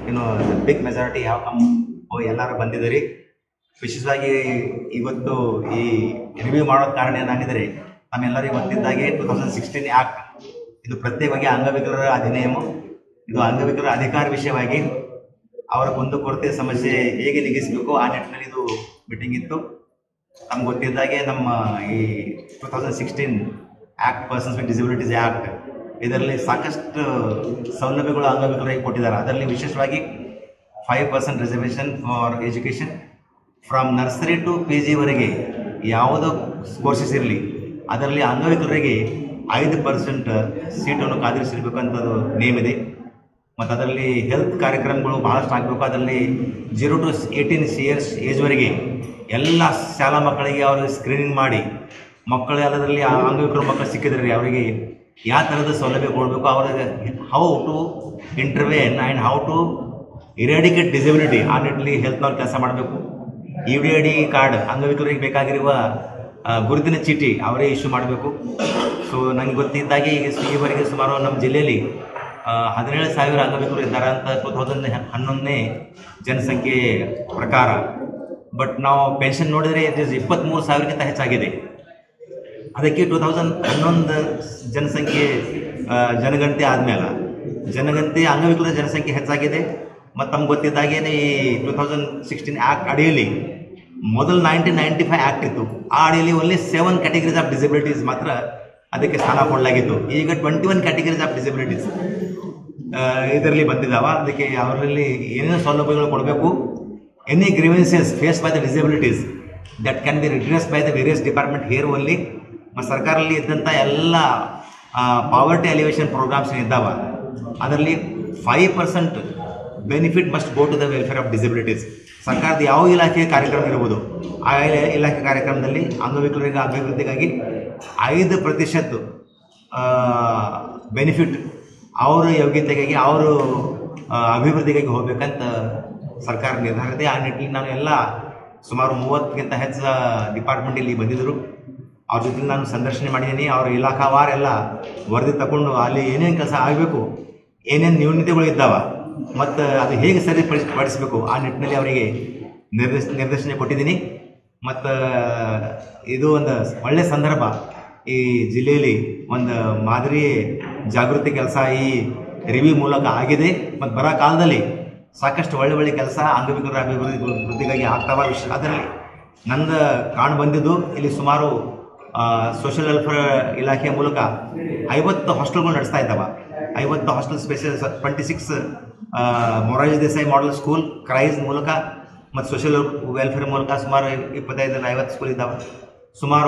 ಏನು big majority ಯಾವ come ಎಲ್ಲರೂ ಬಂದಿದ್ದೀರಿ ವಿಶೇಷವಾಗಿ ಇವತ್ತು ಈ ರಿವ್ಯೂ ಮಾಡೋದ್ ಕಾರಣ ಏನಾಗಿದ್ರೆ ನಮ್ಮೆಲ್ಲರಿಗೂ ಗೊತ್ತಿದ್ದಾಗೆ ಟೂ ತೌಸಂಡ್ ಸಿಕ್ಸ್ಟೀನ್ ಆ್ಯಕ್ಟ್ ಇದು ಪ್ರತ್ಯೇಕವಾಗಿ ಅಂಗವಿಕಲರ ಅಧಿನಿಯಮ ಇದು ಅಂಗವಿಕಲರ ಅಧಿಕಾರ ವಿಷಯವಾಗಿ ಅವರ ಕುಂದುಕೊರತೆ ಸಮಸ್ಯೆ ಹೇಗೆ ನೀಗಿಸಬೇಕು ಆ ನಿಟ್ಟಿನಲ್ಲಿ ಇದು ಮೀಟಿಂಗ್ ಇತ್ತು ನಮ್ಗೆ ಗೊತ್ತಿದ್ದಾಗೆ ನಮ್ಮ ಈ two thousand sixteen act persons with disabilities act ಇದರಲ್ಲಿ ಸಾಕಷ್ಟು ಸೌಲಭ್ಯಗಳು ಅಂಗವಿಕಲರಿಗೆ ಕೊಟ್ಟಿದ್ದಾರೆ ಅದರಲ್ಲಿ ವಿಶೇಷವಾಗಿ five percent reservation for education from nursery to P ಜಿವರೆಗೆ ಯಾವುದೋ ಕೋರ್ಸಸ್ ಇರಲಿ ಅದರಲ್ಲಿ ಅಂಗವಿಕಲರಿಗೆ ಐದು ಪರ್ಸೆಂಟ್ ಸೀಟನ್ನು ಕಾದಿರಿಸಿರ್ಬೇಕು ಅಂತದ್ದು ನೇಮ್ ಇದೆ ಮತ್ತು ಅದರಲ್ಲಿ ಹೆಲ್ತ್ ಕಾರ್ಯಕ್ರಮಗಳು ಬಹಳಷ್ಟು ಆಗಬೇಕು ಅದರಲ್ಲಿ ಜೀರೋ ಟು ಏಯ್ಟೀನ್ ಇಯರ್ಸ್ ಏಜ್ವರೆಗೆ ಎಲ್ಲ ಶಾಲಾ ಮಕ್ಕಳಿಗೆ ಅವರು ಸ್ಕ್ರೀನಿಂಗ್ ಮಾಡಿ ಮಕ್ಕಳು ಎಲ್ಲದರಲ್ಲಿ ಆ ಅಂಗವಿಕಲ ಮಕ್ಕಳು ಸಿಕ್ಕಿದ್ರೆ ಅವರಿಗೆ ಯಾವ ಥರದ ಸೌಲಭ್ಯ ಕೊಡಬೇಕು ಅವರಿಗೆ how to intervene and how to eradicate disability ಆ ನಿಟ್ಟಿನಲ್ಲಿ ಹೆಲ್ತ್ನವ್ರು ಕೆಲಸ ಮಾಡಬೇಕು E D I D card ಅಂಗವಿಕಲರಿಗೆ ಬೇಕಾಗಿರುವ ಆ, ಗುರುತಿನ ಚೀಟಿ ಅವರೇ ಇಶ್ಯೂ ಮಾಡಬೇಕು ಸೊ ನನಗೆ ಗೊತ್ತಿದ್ದಾಗೆ ಈಗ ಸ- ಈವರೆಗೆ ಸುಮಾರು ನಮ್ಮ ಜಿಲ್ಲೆಯಲ್ಲಿ ಆ, ಹದಿನೇಳು ಸಾವಿರ ಅಂಗವಿಕಲರು ಇದ್ದಾರೆ ಅಂತ ಟೂ ತೌಸಂಡ್ ಹನ್ನೊಂದನೇ ಜನಸಂಖ್ಯೆ ಪ್ರಕಾರ ಬಟ್ ನಾವು ಪೆನ್ಷನ್ ನೋಡಿದರೆ ಇಟ್ ಇಸ್ ಇಪ್ಪತ್ತ್ಮೂರು ಸಾವಿರಕ್ಕಿಂತ ಹೆಚ್ಚಾಗಿದೆ ಅದಕ್ಕೆ ಟೂ ತೌಸಂಡ್ ಹನ್ನೊಂದು ಜನಸಂಖ್ಯೆ ಆ, ಜನಗಣತಿ ಆದಮೇಲೆ ಜನಗಣತಿ ಅಂಗವಿಕಲರ ಜನಸಂಖ್ಯೆ ಹೆಚ್ಚಾಗಿದೆ ಮತ್ತು ನಮ್ಗೆ ಗೊತ್ತಿದ್ದಾಗೇನೆ ಈ ಟೂ ತೌಸಂಡ್ ಸಿಕ್ಸ್ಟೀನ್ ಆ್ಯಕ್ಟ್ ಅಡಿಯಲ್ಲಿ ಮೊದಲು ನೈನ್ಟೀನ್ ನೈಂಟಿ ಫೈವ್ ಆ್ಯಕ್ಟ್ ಇತ್ತು ಆ ಅಡಿಯಲ್ಲಿ only seven categories of disabilities ಮಾತ್ರ ಅದಕ್ಕೆ ಸ್ಥಾನ ಕೊಡಲಾಗಿತ್ತು ಈಗ twenty one categories of disabilities ಇದರಲ್ಲಿ ಬಂದಿದ್ದಾವ ಅದಕ್ಕೆ ಅವರಲ್ಲಿ ಏನೇನು ಸೌಲಭ್ಯಗಳು ಕೊಡಬೇಕು any grievances face by the disabilities that can be redress by the various department here only ಮತ್ತು ಸರ್ಕಾರದಲ್ಲಿ ಇದ್ದಂಥ ಎಲ್ಲ ಪಾವರ್ಟಿ ಅಲಿವೇಷನ್ ಪ್ರೋಗ್ರಾಮ್ಸ್ ಇದ್ದಾವ ಅದರಲ್ಲಿ five percent benefit must go to the welfare of disabilities ಸರ್ಕಾರದ ಯಾವ ಇಲಾಖೆಯ ಕಾರ್ಯಕ್ರಮ ಇರ್ಬೋದು ಆ ಇಲ- ಇಲಾಖೆ ಕಾರ್ಯಕ್ರಮದಲ್ಲಿ ಅಂಗವಿಕಲರಿಗೆ ಅಭಿವೃದ್ಧಿಗಾಗಿ ಐದು ಪ್ರತಿಶತ ಬೆನಿಫಿಟ್ ಅವರ ಯೋಗ್ಯತೆಗಾಗಿ ಅವರು ಅಭಿವೃದ್ಧಿಗಾಗಿ ಹೋಗ್ಬೇಕಂತ ಸರ್ಕಾರ ನಿರ್ಧಾರ ಇದೆ ಆ ನಿಟ್ಟಿನಲ್ಲಿ ನಾನು ಎಲ್ಲ ಸುಮಾರು ಮೂವತ್ತಕ್ಕಿಂತ ಹೆಚ್ಚು ಡಿಪಾರ್ಟ್ಮೆಂಟ್ ಇಲ್ಲಿ ಬಂದಿದ್ದರು ಅವ್ರ ಜೊತೆ ನಾನು ಸಂದರ್ಶನ ಮಾಡಿದ್ದೀನಿ ಅವರ ಇಲಾಖಾವಾರ ಎಲ್ಲ ವರದಿ ತಗೊಂಡು ಅಲ್ಲಿ ಏನೇನು ಕೆಲಸ ಆಗಬೇಕು ಏನೇನು ನ್ಯೂನತೆಗಳು ಇದ್ದಾವ ಮತ್ತು ಅದು ಹೇಗೆ ಸರಿಪಡಿಸ್ ಪಡಿಸಬೇಕು ಆ ನಿಟ್ಟಿನಲ್ಲಿ ಅವರಿಗೆ ನಿರ್ದೇಶ ನಿರ್ದೇಶನ ಕೊಟ್ಟಿದ್ದೀನಿ ಮತ್ತು ಇದು ಒಂದು ಒಳ್ಳೆ ಸಂದರ್ಭ ಈ ಜಿಲ್ಲೆಯಲ್ಲಿ ಒಂದು ಮಾದರಿ ಜಾಗೃತಿ ಕೆಲಸ ಈ ರಿವ್ಯೂ ಮೂಲಕ ಆಗಿದೆ ಮತ್ತು ಬರೋ ಕಾಲದಲ್ಲಿ ಸಾಕಷ್ಟು ಒಳ್ಳೆ ಒಳ್ಳೆ ಕೆಲಸ ಅಂಗವಿಕಲರ ಅಭಿವೃದ್ಧಿ ವೃದ್ಧಿಗಾಗಿ ಆಗ್ತಾವ ವಿಷಯ ಅದರಲ್ಲಿ ನಂದು ಕಾಣ್ ಬಂದಿದ್ದು ಇಲ್ಲಿ ಸುಮಾರು ಸೋಷಿಯಲ್ ವೆಲ್ಫೇರ್ ಇಲಾಖೆಯ ಮೂಲಕ ಐವತ್ತು ಹಾಸ್ಟೆಲ್ಗಳು ನಡೆಸ್ತಾ ಇದ್ದಾವ ಐವತ್ತು hostel special twenty six Morarji Desai model school KREIS ಮೂಲಕ ಮತ್ತು ಸೋಷಿಯಲ್ ವೆಲ್ಫೇರ್ ಮೂಲಕ ಸುಮಾರು ಇಪ್ಪತ್ತೈದರಿಂದ ಐವತ್ತು ಸ್ಕೂಲ್ ಇದ್ದಾವೆ ಸುಮಾರು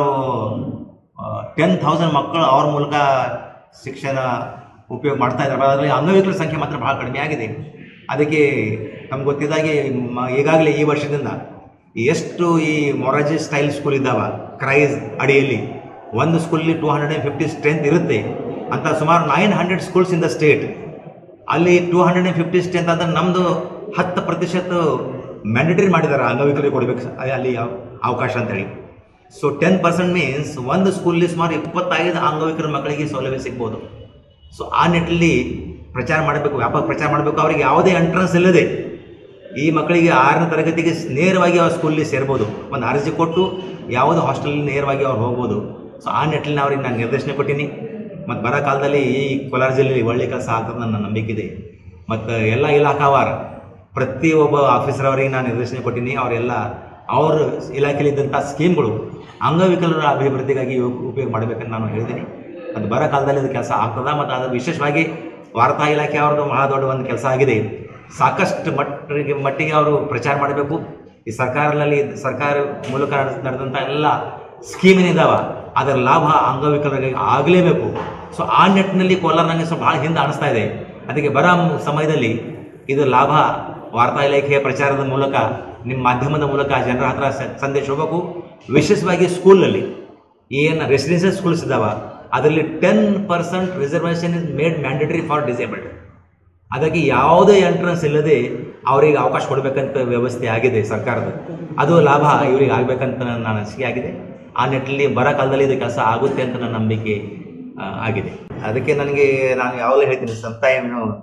ಟೆನ್ ಥೌಸಂಡ್ ಮಕ್ಕಳು ಅವ್ರ ಮೂಲಕ ಶಿಕ್ಷಣ ಉಪಯೋಗ ಮಾಡ್ತಾ ಇದ್ದಾರೆ ಅದರಲ್ಲಿ ಅಂಗವಿಕಲರ ಸಂಖ್ಯೆ ಮಾತ್ರ ಭಾಳ ಕಡಿಮೆ ಆಗಿದೆ ಅದಕ್ಕೆ ನಮ್ಗೆ ಗೊತ್ತಿದ್ದಾಗೆ ಮ- ಈಗಾಗಲೇ ಈ ವರ್ಷದಿಂದ ಎಷ್ಟು ಈ ಮೊರಾಜಿ ಸ್ಟೈಲ್ ಸ್ಕೂಲ್ ಇದ್ದಾವ ಕ್ರೈಸ್ ಅಡಿಯಲ್ಲಿ ಒಂದು ಸ್ಕೂಲಲ್ಲಿ two hundred and fifty strength ಇರುತ್ತೆ ಅಂತ ಸುಮಾರು nine hundred schools in the state ಅಲ್ಲಿ two hundred and fifty strength ಅಂದ್ರೆ ನಮ್ಮದು ಹತ್ತು ಪ್ರತಿಶತ ಮ್ಯಾಂಡೇಟರಿ ಮಾಡಿದ್ದಾರೆ ಅಂಗವಿಕಲರಿಗೆ ಕೊಡಬೇಕು ಅಲ್ಲಿ ಅವ್- ಅವಕಾಶ ಅಂತೇಳಿ ಸೊ ಟೆನ್ ಪರ್ಸೆಂಟ್ ಮೀನ್ಸ್ ಒಂದು ಸ್ಕೂಲಲ್ಲಿ ಸುಮಾರು ಇಪ್ಪತ್ತೈದು ಅಂಗವಿಕಲ ಮಕ್ಕಳಿಗೆ ಸೌಲಭ್ಯ ಸಿಗ್ಬೋದು ಸೊ ಆ ನಿಟ್ಟಿನಲ್ಲಿ ಪ್ರಚಾರ ಮಾಡಬೇಕು ವ್ಯಾಪಕ ಪ್ರಚಾರ ಮಾಡಬೇಕು ಅವರಿಗೆ ಯಾವುದೇ ಎಂಟ್ರೆನ್ಸ್ ಇಲ್ಲದೆ ಈ ಮಕ್ಕಳಿಗೆ ಆರನೇ ತರಗತಿಗೆ ನೇರವಾಗಿ ಅವ್ರ ಸ್ಕೂಲಲ್ಲಿ ಸೇರ್ಬೋದು ಒಂದು ಅರ್ಜಿ ಕೊಟ್ಟು ಯಾವುದೋ ಹಾಸ್ಟೆಲಲ್ಲಿ ನೇರವಾಗಿ ಅವ್ರು ಹೋಗ್ಬೋದು ಸೊ ಆ ನಿಟ್ಟಿನಲ್ಲಿ ಅವ್ರಿಗೆ ನಾನು ನಿರ್ದೇಶನ ಕೊಟ್ಟೀನಿ ಮತ್ತು ಬರೋ ಕಾಲದಲ್ಲಿ ಈ ಕೋಲಾರ ಜಿಲ್ಲೆಯಲ್ಲಿ ಒಳ್ಳೆ ಕೆಲಸ ಆಗ್ತದೆ ನನ್ನ ನಂಬಿಕೆ ಇದೆ ಮತ್ತು ಎಲ್ಲ ಇಲಾಖಾವಾರ ಪ್ರತಿಯೊಬ್ಬ ಆಫೀಸರ್ ಅವರಿಗೆ ನಾನು ನಿರ್ದೇಶನ ಕೊಟ್ಟೀನಿ ಅವರೆಲ್ಲ ಅವ್ರ ಇಲಾಖೆಯಲ್ಲಿ ಇದ್ದಂಥ ಸ್ಕೀಮ್ಗಳು ಅಂಗವಿಕಲರ ಅಭಿವೃದ್ಧಿಗಾಗಿ ಉಪ- ಉಪಯೋಗ ಮಾಡಬೇಕಂತ ನಾನು ಹೇಳಿದ್ದೀನಿ ಅದು ಬರೋ ಕಾಲದಲ್ಲಿ ಅದು ಕೆಲಸ ಆಗ್ತದ ಮತ್ತು ಅದು ವಿಶೇಷವಾಗಿ ವಾರ್ತಾ ಇಲಾಖೆ ಅವ್ರದ್ದು ಬಹಳ ದೊಡ್ಡ ಒಂದು ಕೆಲಸ ಆಗಿದೆ ಸಾಕಷ್ಟು ಮಟ್ಟಿಗೆ ಮಟ್ಟಿಗೆ ಅವರು ಪ್ರಚಾರ ಮಾಡಬೇಕು ಈ ಸರ್ಕಾರದಲ್ಲಿ ಸರ್ಕಾರ ಮೂಲಕ ನಡೆಸ್- ನಡೆದಂಥ ಎಲ್ಲ ಸ್ಕೀಮ್ ಏನಿದಾವ ಅದರ ಲಾಭ ಅಂಗವಿಕಲರಿಗೆ ಆಗಲೇಬೇಕು ಸೊ ಆ ನಿಟ್ಟಿನಲ್ಲಿ ಕೋಲಾರ ನನಗೆ ಸ್ವಲ್ಪ ಭಾಳ ಹಿಂದೆ ಅನಿಸ್ತಾ ಇದೆ ಅದಕ್ಕೆ ಬರೋ ಸಮಯದಲ್ಲಿ ಇದು ಲಾಭ ವಾರ್ತಾ ಇಲಾಖೆಯ ಪ್ರಚಾರದ ಮೂಲಕ ನಿಮ್ಮ ಮಾಧ್ಯಮದ ಮೂಲಕ ಜನರ ಹತ್ರ ಸ- ಸಂದೇಶ ಹೋಗಬೇಕು ವಿಶೇಷವಾಗಿ ಸ್ಕೂಲಲ್ಲಿ ಏನು ರೆಸಿಡೆನ್ಷಿಯಲ್ ಸ್ಕೂಲ್ಸ್ ಇದಾವ ಅದರಲ್ಲಿ ten percent reservation is made mandatory for disabled ಅದಕ್ಕೆ ಯಾವುದೇ ಎಂಟ್ರೆನ್ಸ್ ಇಲ್ಲದೆ ಅವರಿಗೆ ಅವಕಾಶ ಕೊಡಬೇಕಂತ ವ್ಯವಸ್ಥೆ ಆಗಿದೆ ಸರ್ಕಾರದ ಅದು ಲಾಭ ಇವರಿಗೆ ಆಗಬೇಕಂತ ನನ್ನ ಅನಿಸಿಕೆ ಆಗಿದೆ ಆ ನಿಟ್ಟಿನಲ್ಲಿ ಬರೋ ಕಾಲದಲ್ಲಿ ಇದು ಕೆಲಸ ಆಗುತ್ತೆ ಅಂತ ನನ್ನ ನಂಬಿಕೆ ಆ, ಆಗಿದೆ ಅದಕ್ಕೆ ನನಗೆ ನಾನು ಯಾವಾಗಲೂ ಹೇಳ್ತೀನಿ ಸಂತಾಯನು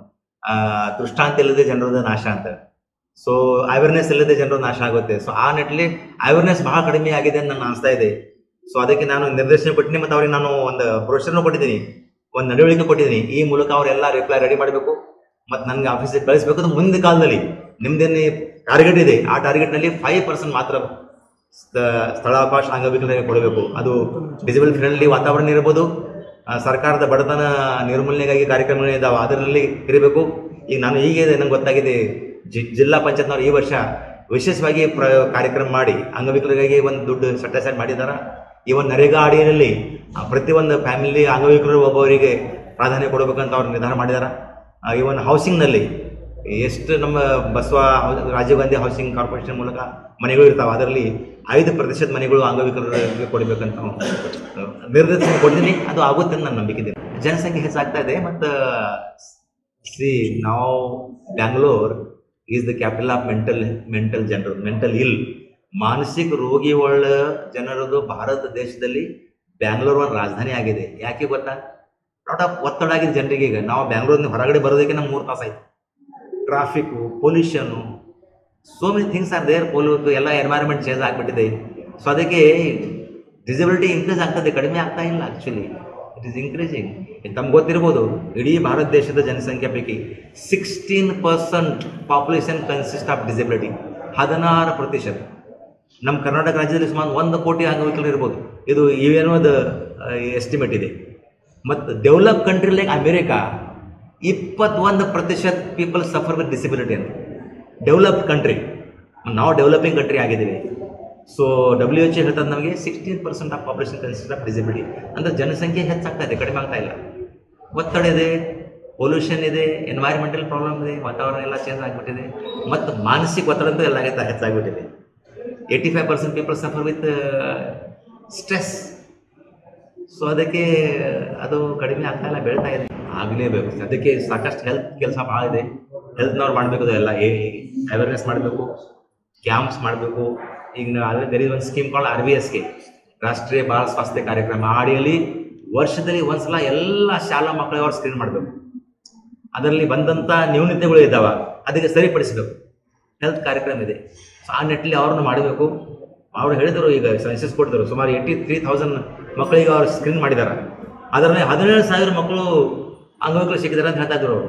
ಆ, ದೃಷ್ಟಾಂತ ಇಲ್ಲದೆ ಜನರದ ನಾಶ ಅಂತ ಸೊ ಅವೇರ್ನೆಸ್ ಇಲ್ಲದೆ ಜನರು ನಾಶ ಆಗುತ್ತೆ ಸೊ ಆ ನಿಟ್ಟಿನಲ್ಲಿ ಅವೇರ್ನೆಸ್ ಬಹಳ ಕಡಿಮೆ ಆಗಿದೆ ಅಂತ ನನಗೆ ಅನಿಸ್ತಾ ಇದೆ ಸೊ ಅದಕ್ಕೆ ನಾನು ನಿರ್ದೇಶನ ಕೊಟ್ಟಿನಿ ಮತ್ತು ಅವ್ರಿಗೆ ನಾನು ಒಂದು ಬ್ರೋಷರ್ನು ಕೊಟ್ಟಿದ್ದೀನಿ ಒಂದು ನಡವಳಿಕೆ ಕೊಟ್ಟಿದ್ದೀನಿ ಈ ಮೂಲಕ ಅವರೆಲ್ಲ ರಿಪ್ಲೈ ರೆಡಿ ಮಾಡಬೇಕು ಮತ್ತು ನನಗೆ ಆಫೀಸಿಗೆ ಕಳಿಸ್ಬೇಕು ಅದು ಮುಂದೆ ಕಾಲದಲ್ಲಿ ನಿಮ್ದೇನು ಟಾರ್ಗೆಟ್ ಇದೆ ಆ ಟಾರ್ಗೆಟ್ನಲ್ಲಿ ಫೈವ್ ಪರ್ಸೆಂಟ್ ಮಾತ್ರ ಸ್ಥ- ಸ್ಥಳಾವಕಾಶ ಅಂಗವಿಕಲರಿಗೆ ಕೊಡಬೇಕು ಅದು ಡಿಸಿಬಲ್ ಫ್ರೆಂಡ್ಲಿ ವಾತಾವರಣ ಇರ್ಬೋದು ಆ, ಸರ್ಕಾರದ ಬಡತನ ನಿರ್ಮೂಲನೆಗಾಗಿ ಕಾರ್ಯಕ್ರಮಗಳು ಇದಾವೆ ಅದರಲ್ಲಿ ಇರಬೇಕು ಈಗ ನಾನು ಈಗ ನಂಗೆ ಗೊತ್ತಾಗಿದೆ ಜಿ- ಜಿಲ್ಲಾ ಪಂಚಾಯತ್ನವ್ರು ಈ ವರ್ಷ ವಿಶೇಷವಾಗಿ ಪ್ರ ಕಾರ್ಯಕ್ರಮ ಮಾಡಿ ಅಂಗವಿಕಲರಿಗಾಗಿ ಒಂದು ದುಡ್ಡು ಸೆಟ್ ಅಸೈಡ್ ಮಾಡಿದ್ದಾರೆ ಈ ಒಂದು ನರೇಗಾ ಅಡಿಯಲ್ಲಿ ಆ, ಪ್ರತಿಯೊಂದು ಫ್ಯಾಮಿಲಿ ಅಂಗವಿಕಲರು ಒಬ್ಬವರಿಗೆ ಪ್ರಾಧಾನ್ಯ ಕೊಡಬೇಕಂತ ಅವ್ರು ನಿರ್ಧಾರ ಮಾಡಿದ್ದಾರೆ ಇವನ್ ಹೌಸಿಂಗ್ನಲ್ಲಿ ಎಷ್ಟು ನಮ್ಮ ಬಸವ ಹೌ- ರಾಜೀವ್ ಗಾಂಧಿ ಹೌಸಿಂಗ್ ಕಾರ್ಪೊರೇಷನ್ ಮೂಲಕ ಮನೆಗಳು ಇರ್ತಾವೆ ಅದರಲ್ಲಿ ಐದು ಪ್ರತಿಶತ ಮನೆಗಳು ಅಂಗವಿಕಲರಿಗೆ ಕೊಡಬೇಕಂತ ನಾವು, ಆ, ನಿರ್ದೇಶನ ಕೊಡ್ತೀನಿ ಅದು ಆಗುತ್ತೆ ಅಂತ ನನ್ನ ನಂಬಿಕೆ ಇದೆ ಜನಸಂಖ್ಯೆ ಹೆಚ್ಚಾಗ್ತಾ ಇದೆ ಮತ್ತು ಸಿ ನಾವು Bangalore is the capital of mental mental ಜನರು ಮೆಂಟಲ್ ಇಲ್ ಮಾನಸಿಕ ರೋಗಿಗಳ ಜನರದು ಭಾರತ ದೇಶದಲ್ಲಿ ಬ್ಯಾಂಗ್ಳೂರ್ ಒಂದು ರಾಜಧಾನಿ ಆಗಿದೆ ಯಾಕೆ ಗೊತ್ತಾ ಲಾಟ್ ಆಫ್ ಒತ್ತಡ ಆಗಿದೆ ಜನರಿಗೆ ಈಗ ನಾವು ಬ್ಯಾಂಗ್ಳೂರಿನ ಹೊರಗಡೆ ಬರೋದಕ್ಕೆ ನಮ್ಮ ಮೂರು ತಾಸು ಆಯ್ತು traffic pollution so many things are there ಪೊಲ್ಯೂ ಎಲ್ಲ ಎನ್ವೈರನ್ಮೆಂಟ್ ಚೇಂಜ್ ಆಗಿಬಿಟ್ಟಿದೆ ಸೊ ಅದಕ್ಕೆ ಡಿಸಬಿಲಿಟಿ ಇನ್ಕ್ರೀಸ್ ಆಗ್ತದೆ ಕಡಿಮೆ ಆಗ್ತಾ ಇಲ್ಲ ಆ್ಯಕ್ಚುಲಿ ಇಟ್ ಈಸ್ ಇನ್ಕ್ರೀಸಿಂಗ್ ತಮ್ಗೆ ಗೊತ್ತಿರ್ಬೋದು ಇಡೀ ಭಾರತ ದೇಶದ ಜನಸಂಖ್ಯೆ ಪೈಕಿ sixteen percent population consist of disability ಹದಿನಾರು ಪ್ರತಿಶತ ನಮ್ಮ ಕರ್ನಾಟಕ ರಾಜ್ಯದಲ್ಲಿ ಸುಮಾರು ಒಂದು ಕೋಟಿ ಅಂಗವಿಕಲರು ಇರ್ಬೋದು ಇದು ಇವೇನೋ ಅದು ಎಸ್ಟಿಮೇಟ್ ಇದೆ ಮತ್ತು ಡೆವಲಪ್ ಕಂಟ್ರಿ ಲೈಕ್ ಅಮೇರಿಕಾ ಇಪ್ಪತ್ತೊಂದು ಪ್ರತಿಶತ ಪೀಪಲ್ ಸಫರ್ ವಿತ್ ಡಿಸಬಿಲಿಟಿ ಅಂತ ಡೆವಲಪ್ ಕಂಟ್ರಿ ನಾವು ಡೆವಲಪಿಂಗ್ ಕಂಟ್ರಿ ಆಗಿದ್ದೀವಿ ಸೊ ಡಬ್ಲ್ಯೂ ಎಚ್ ಹೇಳ್ತದೆ ನಮಗೆ sixteen percent of population consist of disability ಅಂದರೆ ಜನಸಂಖ್ಯೆ ಹೆಚ್ಚಾಗ್ತಾ ಇದೆ ಕಡಿಮೆ ಆಗ್ತಾ ಇಲ್ಲ ಒತ್ತಡ ಇದೆ ಪೊಲ್ಯೂಷನ್ ಇದೆ ಎನ್ವೈರ್ಮೆಂಟಲ್ ಪ್ರಾಬ್ಲಮ್ ಇದೆ ವಾತಾವರಣ ಎಲ್ಲ ಚೇಂಜ್ ಆಗಿಬಿಟ್ಟಿದೆ ಮತ್ತು ಮಾನಸಿಕ ಒತ್ತಡ ಅಂತೂ ಎಲ್ಲ ಹೆಚ್ಚ- ಹೆಚ್ಚಾಗ್ಬಿಟ್ಟಿದೆ eighty five percent people suffer with stress so ಅದಕ್ಕೆ ಅದು ಕಡಿಮೆ ಆಗ್ತಾ ಇಲ್ಲ ಬೆಳ್ತಾ ಇದೆ ಆಗಲೇಬೇಕು ಅದಕ್ಕೆ ಸಾಕಷ್ಟು ಹೆಲ್ತ್ ಕೆಲಸ ಭಾಳ ಇದೆ ಹೆಲ್ತ್ನವ್ರು ಮಾಡಬೇಕು ಅದೆಲ್ಲ ಅವೇರ್ನೆಸ್ ಮಾಡಬೇಕು ಕ್ಯಾಂಪ್ಸ್ ಮಾಡಬೇಕು ಈಗ ದೇರ್ ಇಸ್ ಒಂದು ಸ್ಕೀಮ್ ಕಾಲ್ ಆರ್ ಬಿ ಎಸ್ಗೆ ರಾಷ್ಟ್ರೀಯ ಬಾಲ ಸ್ವಾಸ್ಥ್ಯ ಕಾರ್ಯಕ್ರಮ ಆ ಅಡಿಯಲ್ಲಿ ವರ್ಷದಲ್ಲಿ ಒಂದ್ಸಲ ಎಲ್ಲ ಶಾಲಾ ಮಕ್ಕಳಿಗೆ ಅವ್ರು ಸ್ಕ್ರೀನ್ ಮಾಡಬೇಕು ಅದರಲ್ಲಿ ಬಂದಂಥ ನ್ಯೂನತೆಗಳು ಇದ್ದಾವೆ ಅದಕ್ಕೆ ಸರಿಪಡಿಸಬೇಕು ಹೆಲ್ತ್ ಕಾರ್ಯಕ್ರಮ ಇದೆ ಸೊ ಆ ನಿಟ್ಟಿನಲ್ಲಿ ಅವ್ರನ್ನ ಮಾಡಬೇಕು ಅವ್ರು ಹೇಳಿದರು ಈಗ ಸೆನ್ಸಸ್ ಕೊಟ್ಟಿದ್ರು ಸುಮಾರು ಏಯ್ಟಿ ತ್ರೀ ತೌಸಂಡ್ ಮಕ್ಕಳಿಗೆ ಅವ್ರು ಸ್ಕ್ರೀನ್ ಮಾಡಿದ್ದಾರೆ ಅದರಲ್ಲಿ ಹದಿನೇಳು ಸಾವಿರ ಮಕ್ಕಳು ಅಂಗವಿಕಲ ಸಿಕ್ಕಿದ್ದಾರೆ ಅಂತ ಹೇಳ್ತಾ ಇದ್ರು ಅವರು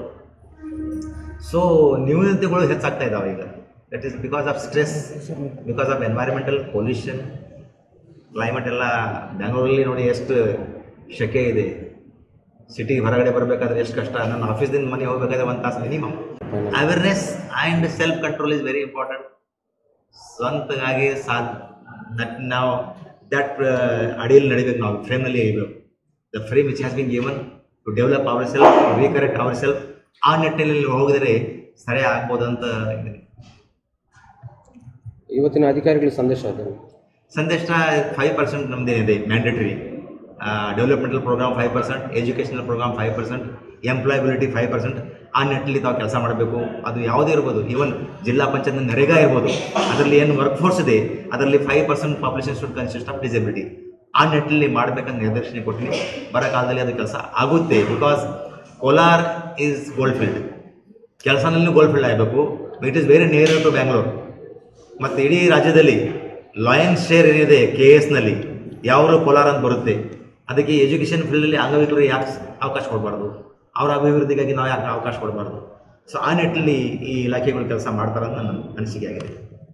ಸೊ ನ್ಯೂನತೆಗಳು ಹೆಚ್ಚಾಗ್ತಾ ಇದ್ದಾವೆ ಈಗ that is because of stress because of environmental pollution climate ಎಲ್ಲ ಬೆಂಗಳೂರಲ್ಲಿ ನೋಡಿ ಎಷ್ಟು ಶೆಕೆ ಇದೆ ಸಿಟಿ ಹೊರಗಡೆ ಬರಬೇಕಾದ್ರೆ ಎಷ್ಟು ಕಷ್ಟ ನನ್ನ ಆಫೀಸ್ದಿಂದ ಮನೆ ಹೋಗ್ಬೇಕಾದ್ರೆ ಒಂದು ತಾಸು minimum awareness and self control is very important ಸ್ವಂತಗಾಗಿ ಸಾಧ್ ದಟ್ ನಾವು ದಟ್ ಅಡಿಯಲ್ಲಿ ನಡಿಬೇಕು ನಾವು ಫ್ರೇಮ್ನಲ್ಲಿ ಇರಬೇಕು the frame which has been given to develop our self recorrect our self ಆ ನಿಟ್ಟಿನಲ್ಲಿ ಹೋಗಿದರೆ ಸರಿ ಆಗ್ಬೋದು ಅಂತ ಇದ್ದೀನಿ ಇವತ್ತಿನ ಅಧಿಕಾರಿಗಳ ಸಂದೇಶ ಅದು ಸಂದೇಶ ಫೈವ್ ಪರ್ಸೆಂಟ್ ನಮ್ಮದೇನಿದೆ mandatory developmental programme five percent educational programme five percent employability five percent ಆ ನಿಟ್ಟಿನಲ್ಲಿ ತಾವು ಕೆಲಸ ಮಾಡಬೇಕು ಅದು ಯಾವುದೇ ಇರ್ಬೋದು ಈವನ್ ಜಿಲ್ಲಾ ಪಂಚಾಯತ್ ನರೇಗಾ ಇರ್ಬೋದು ಅದರಲ್ಲಿ ಏನು ವರ್ಕ್ ಫೋರ್ಸ್ ಇದೆ ಅದರಲ್ಲಿ five percent population should consist of disability ಆ ನಿಟ್ಟಿನಲ್ಲಿ ಮಾಡಬೇಕಂತ ನಿರ್ದೇಶನ ಕೊಟ್ಟಿನಿ ಬರೋ ಕಾಲದಲ್ಲಿ ಅದು ಕೆಲಸ ಆಗುತ್ತೆ because Kolar is gold field ಕೆಲಸನಲ್ಲೂ ಗೋಲ್ಡ್ ಫೀಲ್ಡ್ ಆಗಬೇಕು it is very near to Bangalore ಮತ್ತು ಇಡೀ ರಾಜ್ಯದಲ್ಲಿ ಲಾಯನ್ ಶೇರ್ ಏನಿದೆ ಕೆ ಎಸ್ನಲ್ಲಿ ಯಾವಾಗಲೂ ಕೋಲಾರ ಅಂತ ಬರುತ್ತೆ ಅದಕ್ಕೆ ಎಜುಕೇಷನ್ ಫೀಲ್ಡಲ್ಲಿ ಅಂಗವಿಕಲರಿಗೆ ಯಾಕೆ ಅವಕಾಶ ಕೊಡಬಾರ್ದು ಅವರ ಅಭಿವೃದ್ಧಿಗಾಗಿ ನಾವು ಯಾಕೆ ಅವಕಾಶ ಕೊಡಬಾರ್ದು ಸೊ ಆ ನಿಟ್ಟಿನಲ್ಲಿ ಈ ಇಲಾಖೆಗಳು ಕೆಲಸ ಮಾಡ್ತಾರಂತ ನನ್ನ ಅನಿಸಿಕೆ ಆಗಿದೆ